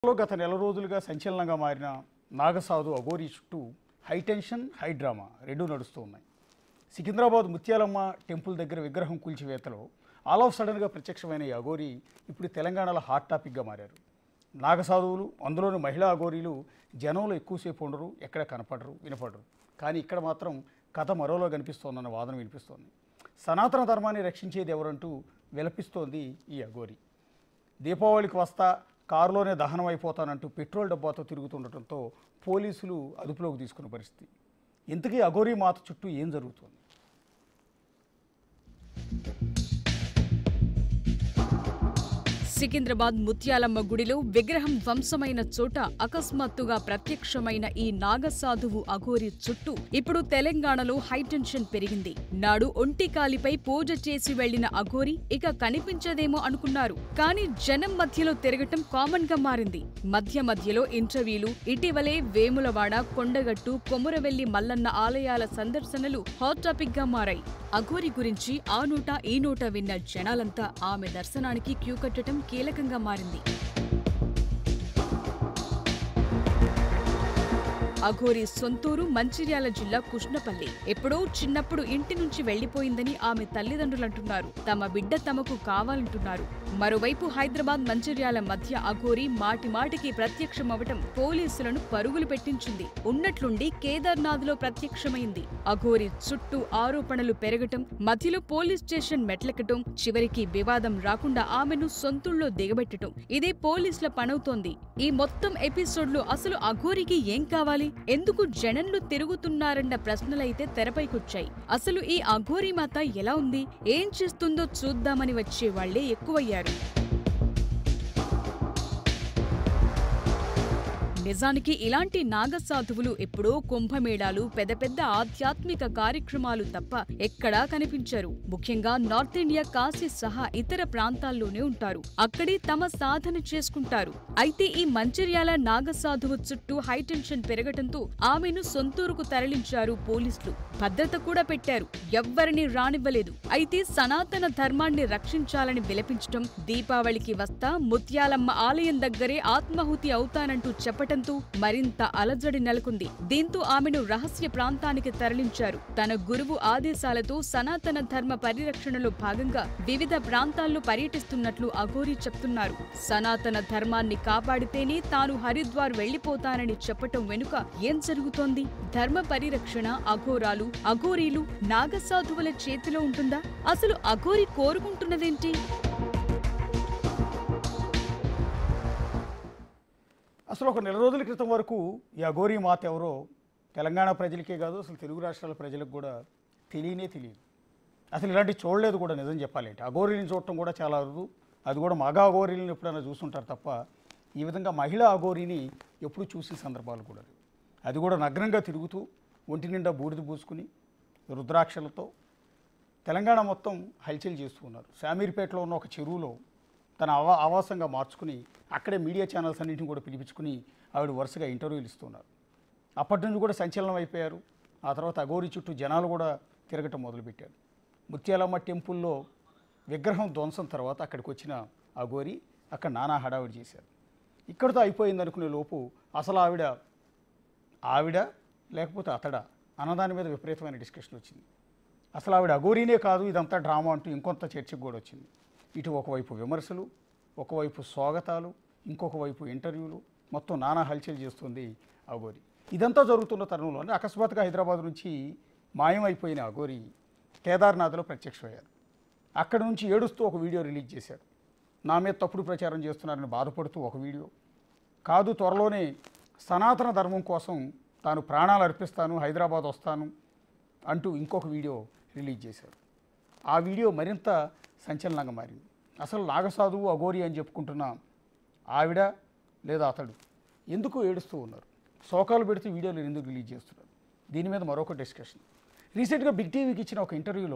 లో గత నెల రోజులుగా సంచలనంగా మారిన నాగసాధు అఘోరి చుట్టూ హైటెన్షన్ హై డ్రామా రెండూ నడుస్తూ ఉన్నాయి సికింద్రాబాద్ ముత్యాలమ్మ టెంపుల్ దగ్గర విగ్రహం కూల్చివేతలో ఆల్ ఆఫ్ సడన్గా ప్రత్యక్షమైన ఈ అఘోరి ఇప్పుడు తెలంగాణలో హాట్ టాపిక్గా మారారు నాగసాధువులు అందులోని మహిళా అఘోరీలు జనంలో ఎక్కువసేపు ఉండరు ఎక్కడ కనపడరు వినపడరు కానీ ఇక్కడ మాత్రం కథ మరోలో కనిపిస్తోందన్న వాదన వినిపిస్తోంది సనాతన ధర్మాన్ని రక్షించేది ఎవరంటూ విలపిస్తోంది ఈ అఘోరి దీపావళికి వస్తా కారులోనే దహనం అయిపోతానంటూ పెట్రోల్ డబ్బాతో తిరుగుతుండటంతో పోలీసులు అదుపులోకి తీసుకున్న పరిస్థితి ఇంతకీ అఘోరీ మాత చుట్టూ ఏం జరుగుతుంది సికింద్రాబాద్ ముత్యాలమ్మ గుడిలో విగ్రహం ధ్వంసమైన చోట అకస్మాత్తుగా ప్రత్యక్షమైన ఈ నాగసాధువు అఘోరి చుట్టూ ఇప్పుడు తెలంగాణలో హైటెన్షన్ పెరిగింది నాడు ఒంటి కాలిపై పూజ చేసి వెళ్లిన అఘోరి ఇక కనిపించదేమో అనుకున్నారు కానీ జనం మధ్యలో తిరగటం కామన్ గా మారింది మధ్య మధ్యలో ఇంటర్వ్యూలు ఇటీవలే వేములవాడ కొండగట్టు కొమురవెల్లి మల్లన్న ఆలయాల సందర్శనలు హాట్ టాపిక్ గా మారాయి అఘోరి గురించి ఆ నోట ఈ నోట విన్న జనాలంతా ఆమె దర్శనానికి క్యూ కట్టడం కీలకంగా మారింది అఘోరి సొంతూరు మంచిర్యాల జిల్లా కృష్ణపల్లి ఎప్పుడో చిన్నప్పుడు ఇంటి నుంచి వెళ్లిపోయిందని ఆమె తల్లిదండ్రులంటున్నారు తమ బిడ్డ తమకు కావాలంటున్నారు మరోవైపు హైదరాబాద్ మంచిర్యాల మధ్య అఘోరి మాటి మాటికి ప్రత్యక్షమవటం పోలీసులను పరుగులు పెట్టించింది ఉన్నట్లుండి కేదార్నాథ్ లో ప్రత్యక్షమైంది అఘోరి చుట్టూ ఆరోపణలు పెరగటం మధ్యలో పోలీస్ స్టేషన్ మెట్లెక్కటం చివరికి వివాదం రాకుండా ఆమెను సొంతుల్లో దిగబెట్టటం ఇదే పోలీసుల పనవుతోంది ఈ మొత్తం ఎపిసోడ్ లో అసలు అఘోరికి ఏం కావాలి ఎందుకు జనంలో తిరుగుతున్నారన్న ప్రశ్నలైతే తెరపైకొచ్చాయి అసలు ఈ అఘోరి మాత ఎలా ఉంది ఏం చేస్తుందో చూద్దామని వచ్చే వాళ్లే ఎక్కువయ్యారు నిజానికి ఇలాంటి నాగసాధువులు ఎప్పుడో కుంభమేళాలు పెద్ద పెద్ద ఆధ్యాత్మిక కార్యక్రమాలు తప్ప ఎక్కడా కనిపించరు ముఖ్యంగా నార్త్ ఇండియా కాశీ సహా ఇతర ప్రాంతాల్లోనే ఉంటారు అక్కడే తమ సాధన చేసుకుంటారు అయితే ఈ మంచిర్యాల నాగసాధువు చుట్టూ హైటెన్షన్ పెరగటంతో ఆమెను సొంతూరుకు తరలించారు పోలీసులు భద్రత కూడా పెట్టారు ఎవ్వరిని రానివ్వలేదు అయితే సనాతన ధర్మాన్ని రక్షించాలని విలపించటం దీపావళికి వస్తా ముత్యాలమ్మ ఆలయం దగ్గరే ఆత్మాహుతి అవుతానంటూ చెప్పటంతో మరింత అలజడి నెలకొంది దీంతో ఆమెను రహస్య ప్రాంతానికి తరలించారు తన గురువు ఆదేశాలతో సనాతన ధర్మ పరిరక్షణలో భాగంగా వివిధ ప్రాంతాల్లో పర్యటిస్తున్నట్లు అఘోరి చెప్తున్నారు సనాతన ధర్మాన్ని కాపాడితేనే తాను హరిద్వార్ వెళ్లిపోతానని చెప్పటం వెనుక ఏం జరుగుతోంది ధర్మ పరిరక్షణ అఘోరాలు అఘోరీలు నాగసాధువుల చేతిలో ఉంటుందా అసలు అఘోరి కోరుకుంటున్నదేంటి అసలు ఒక నెల రోజుల క్రితం వరకు ఈ అఘోరీ మాత ఎవరో తెలంగాణ ప్రజలకే కాదు అసలు తెలుగు రాష్ట్రాల ప్రజలకు కూడా తెలియనే తెలియదు అసలు ఇలాంటి చూడలేదు కూడా నిజం చెప్పాలంటే అఘోరీని చూడటం కూడా చాలా అరుదు అది కూడా మగ అఘోరీలను ఎప్పుడైనా చూస్తుంటారు తప్ప ఈ విధంగా మహిళా అఘోరీని ఎప్పుడు చూసిన సందర్భాలు కూడా లేవు అది కూడా నగ్నంగా తిరుగుతూ ఒంటి నిండా బూడిద పూసుకుని రుద్రాక్షలతో తెలంగాణ మొత్తం హల్చల్ చేస్తూ ఉన్నారు శామీర్పేటలో ఉన్న ఒక చెరువులో తన ఆవా ఆవాసంగా మార్చుకుని అక్కడే మీడియా ఛానల్స్ అన్నింటిని కూడా పిలిపించుకుని ఆవిడ వరుసగా ఇంటర్వ్యూలు ఇస్తున్నారు అప్పటి నుంచి కూడా సంచలనం అయిపోయారు ఆ తర్వాత అఘోరి చుట్టూ జనాలు కూడా తిరగటం మొదలుపెట్టారు ముత్యాలమ్మ టెంపుల్లో విగ్రహం ధ్వంసం తర్వాత అక్కడికి వచ్చిన అఘోరి అక్కడ నానా హడావిడి చేశారు ఇక్కడితో అయిపోయింది అనుకునే లోపు అసలు ఆవిడ ఆవిడ లేకపోతే అతడా అన్నదాని మీద విపరీతమైన డిస్కషన్ వచ్చింది అసలు ఆవిడ అఘోరీనే కాదు ఇదంతా డ్రామా అంటూ ఇంకొంత చర్చకు కూడా వచ్చింది ఇటు ఒకవైపు విమర్శలు ఒకవైపు స్వాగతాలు ఇంకొక వైపు ఇంటర్వ్యూలు మొత్తం నానా హల్చల్ చేస్తుంది అఘోరి ఇదంతా జరుగుతున్న తరుణంలోనే అకస్మాత్తుగా హైదరాబాద్ నుంచి మాయమైపోయిన అఘోరి కేదార్నాథ్లో ప్రత్యక్షమయ్యారు అక్కడి నుంచి ఏడుస్తూ ఒక వీడియో రిలీజ్ చేశారు నా మీద తప్పుడు ప్రచారం చేస్తున్నారని బాధపడుతూ ఒక వీడియో కాదు త్వరలోనే సనాతన ధర్మం కోసం తాను ప్రాణాలు అర్పిస్తాను హైదరాబాద్ వస్తాను అంటూ ఇంకొక వీడియో రిలీజ్ చేశారు ఆ వీడియో మరింత సంచలనంగా మారింది అసలు నాగసాధువు అఘోరి అని చెప్పుకుంటున్న ఆవిడ లేదా అతడు ఎందుకు ఏడుస్తూ ఉన్నారు శోకాలు పెడితే వీడియోలు ఎందుకు రిలీజ్ చేస్తున్నారు దీని మీద మరొక డిస్కషన్ రీసెంట్గా బిగ్ టీవీకి ఇచ్చిన ఒక ఇంటర్వ్యూలో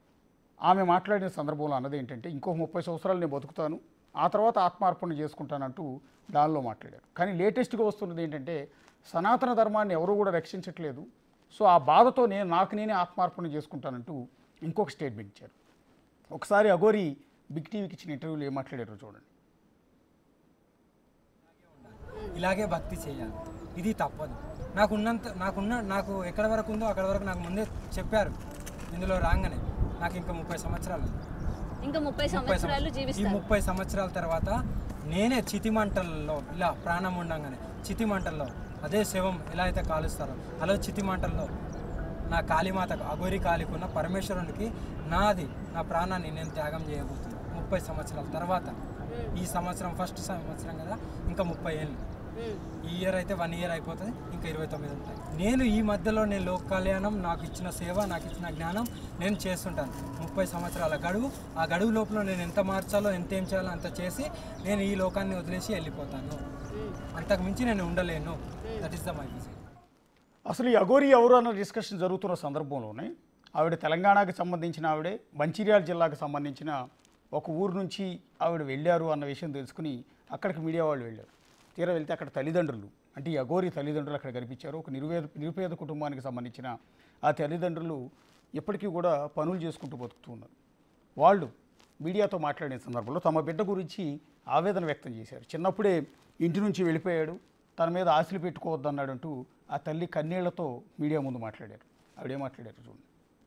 ఆమె మాట్లాడిన సందర్భంలో అన్నది ఏంటంటే ఇంకో ముప్పై సంవత్సరాలు నేను బతుకుతాను ఆ తర్వాత ఆత్మార్పణ చేసుకుంటానంటూ దానిలో మాట్లాడారు కానీ లేటెస్ట్గా వస్తున్నది ఏంటంటే సనాతన ధర్మాన్ని ఎవరూ కూడా రక్షించట్లేదు సో ఆ బాధతో నేను నాకు నేనే ఆత్మార్పణ చేసుకుంటానంటూ ఇంకొక స్టేట్మెంట్ ఇచ్చారు ఒకసారి అఘోరి బిగ్ టీవీకి ఇచ్చిన ఇంటర్వ్యూలో ఏం మాట్లాడారో చూడండి ఇలాగే భక్తి చేయాలి ఇది తప్పదు నాకున్నంత నాకున్న నాకు ఎక్కడ వరకు ఉందో అక్కడ వరకు నాకు ముందే చెప్పారు ఇందులో రాగానే నాకు ఇంకా ముప్పై సంవత్సరాలు ఉంది. ఇంకా ముప్పై ముప్పై సంవత్సరాలు సంవత్సరాలు. ఈ జీవిస్తారు ముప్పై సంవత్సరాల తర్వాత నేనే చితి మంటల్లో ఇలా ప్రాణం ఉండంగానే చితి మంటల్లో అదే శవం ఎలా అయితే కాలుస్తారో అలా చితి మంటల్లో నా కాళీమాతకు అగోరి కాళీకున్న పరమేశ్వరునికి నాది నా ప్రాణాన్ని నేను త్యాగం చేయబోతున్నాను ముప్పై సంవత్సరాల తర్వాత ఈ సంవత్సరం ఫస్ట్ సంవత్సరం కదా ఇంకా ముప్పై ఏళ్ళు ఉమ్. ఈ ఇయర్ అయితే వన్ ఇయర్ అయిపోతుంది ఇంకా ఇరవై తొమ్మిది ఉంటాయి నేను ఈ మధ్యలో నేను లోక కళ్యాణం నాకు ఇచ్చిన సేవ నాకు ఇచ్చిన జ్ఞానం నేను చేస్తుంటాను ముప్పై సంవత్సరాల గడువు ఆ గడువు లోపల నేను ఎంత మార్చాలో ఎంత ఏం చేయాలో అంత చేసి నేను ఈ లోకాన్ని వదిలేసి వెళ్ళిపోతాను అంతకు మించి నేను ఉండలేను that is the my vision అసలు ఈ అఘోరి ఎవరు అన్న డిస్కషన్ జరుగుతున్న సందర్భంలోనే ఆవిడ తెలంగాణకి సంబంధించిన ఆవిడే మంచిర్యాల జిల్లాకు సంబంధించిన ఒక ఊరు నుంచి ఆవిడ వెళ్ళారు అన్న విషయం తెలుసుకుని అక్కడికి మీడియా వాళ్ళు వెళ్ళారు తీరా వెళ్తే అక్కడ తల్లిదండ్రులు అంటే ఈ అఘోరి తల్లిదండ్రులు అక్కడ కనిపించారు ఒక నిరుపేద నిరుపేద కుటుంబానికి సంబంధించిన ఆ తల్లిదండ్రులు ఇప్పటికీ కూడా పనులు చేసుకుంటూ బతుకుతూ ఉన్నారు వాళ్ళు మీడియాతో మాట్లాడిన సందర్భంలో తమ బిడ్డ గురించి ఆవేదన వ్యక్తం చేశారు చిన్నప్పుడే ఇంటి నుంచి వెళ్ళిపోయాడు తన మీద ఆశలు పెట్టుకోవద్దన్నాడంటూ ఆ తల్లి కన్నీళ్లతో మీడియా ముందు మాట్లాడారు ఆవిడేం మాట్లాడారు చూడండి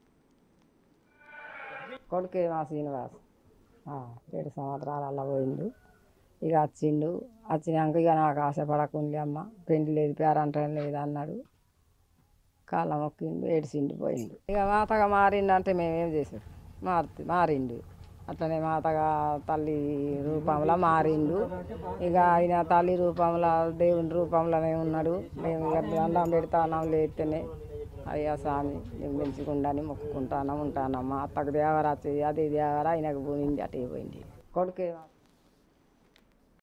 కొడుకే మా శ్రీనివాస్ ఆ, ఏడు సంవత్సరాలు అలా పోయిండు ఇక వచ్చిండు వచ్చినాక ఇక నాకు ఆశపడకుంది అమ్మ పెండి లేదు పేరంటం లేదు అన్నాడు కాళ్ళ మొక్కిండు ఏడిసిండు పోయిండు ఇక మాతగా మారిండు అంటే మేమేం చేసాం మారి మారిండు అట్లనే మాతగా తల్లి రూపంలో మారిండు ఇక ఆయన తల్లి రూపంలో దేవుని రూపంలోనే ఉన్నాడు మేము ఇక దండం పెడతాన్నాం లేస్తేనే అయ్యా స్వామి మేము పెంచుకుండాని మొక్కుకుంటాను ఉంటానమ్మా అత్తకు దేవరా చెయ్యి అది దేవరా ఆయనకు పోయింది అటే పోయింది కొడుకే